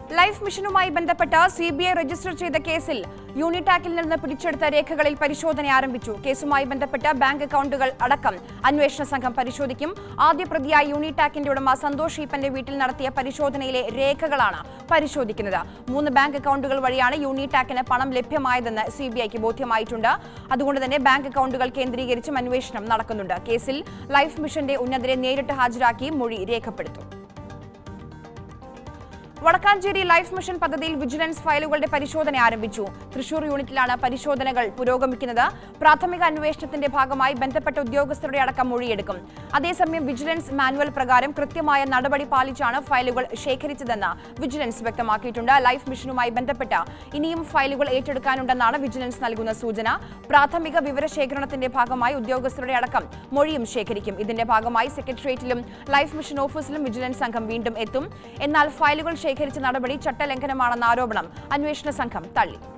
life മിഷനുമായി ബന്ധപ്പെട്ട് C B I register ചെയ്ത കേസിൽ യൂണിടാക്കിൽ നിന്ന് പിടിച്ചെടുത്ത രേഖകളിൽ പരിശോധന ആരംഭിച്ചു കേസുമായി ബന്ധപ്പെട്ട ബാങ്ക് അക്കൗണ്ടുകൾ അടക്കം അന്വേഷണ സംഘം പരിശോധിക്കും ആദ്യ പ്രതിയായ യൂണിടാക്കിന്റെ ഉടമ സന്തോഷ് ഈപ്പന്റെ വീട്ടിൽ നടത്തിയ പരിശോധനയിലെ രേഖകളാണ് പരിശോധിക്കുന്നത് മൂന്ന് ബാങ്ക് അക്കൗണ്ടുകൾ വഴിയാണ് യൂണിടാക്കിന് പണം ലഭ്യമായതെന്ന് സി ബി ഐക്ക് ബോധ്യമായിട്ടുണ്ട് അതുകൊണ്ട് തന്നെ ബാങ്ക് അക്കൗണ്ടുകൾ കേന്ദ്രീകരിച്ചും അന്വേഷണം നടക്കുന്നുണ്ട് കേസിൽ ലൈഫ് മിഷന്റെ ഉന്നതരെ നേരിട്ട് ഹാജരാക്കി മൊഴി രേഖപ്പെടുത്തും വടക്കാഞ്ചേരി ലൈഫ് മിഷൻ പദ്ധതിയിൽ വിജിലൻസ് ഫയലുകളുടെ പരിശോധന ആരംഭിച്ചു തൃശൂർ യൂണിറ്റിലാണ് പരിശോധനകൾ പുരോഗമിക്കുന്നത് പ്രാഥമിക അന്വേഷണത്തിന്റെ ഭാഗമായി ബന്ധപ്പെട്ട ഉദ്യോഗസ്ഥരുടെ അടക്കം മൊഴിയെടുക്കും അതേസമയം വിജിലൻസ് മാനുവൽ പ്രകാരം കൃത്യമായ നടപടി പാലിച്ചാണ് ഫയലുകൾ ശേഖരിച്ചതെന്ന് വിജിലൻസ് വ്യക്തമാക്കിയിട്ടുണ്ട് ലൈഫ് മിഷനുമായി ബന്ധപ്പെട്ട് ഇനിയും ഫയലുകൾ ഏറ്റെടുക്കാനുണ്ടെന്നാണ് വിജിലൻസ് നൽകുന്ന സൂചന പ്രാഥമിക വിവരശേഖരണത്തിന്റെ ഭാഗമായി ഉദ്യോഗസ്ഥരുടെ അടക്കം മൊഴിയും ശേഖരിക്കും ഇതിന്റെ ഭാഗമായി സെക്രട്ടേറിയറ്റിലും ലൈഫ് മിഷൻ ഓഫീസിലും വിജിലൻസ് സംഘം വീണ്ടും എത്തും എന്നാൽ ഫയലുകൾ ശേഖരിച്ച നടപടി ചട്ടലംഘനമാണെന്ന ആരോപണം അന്വേഷണ സംഘം തള്ളി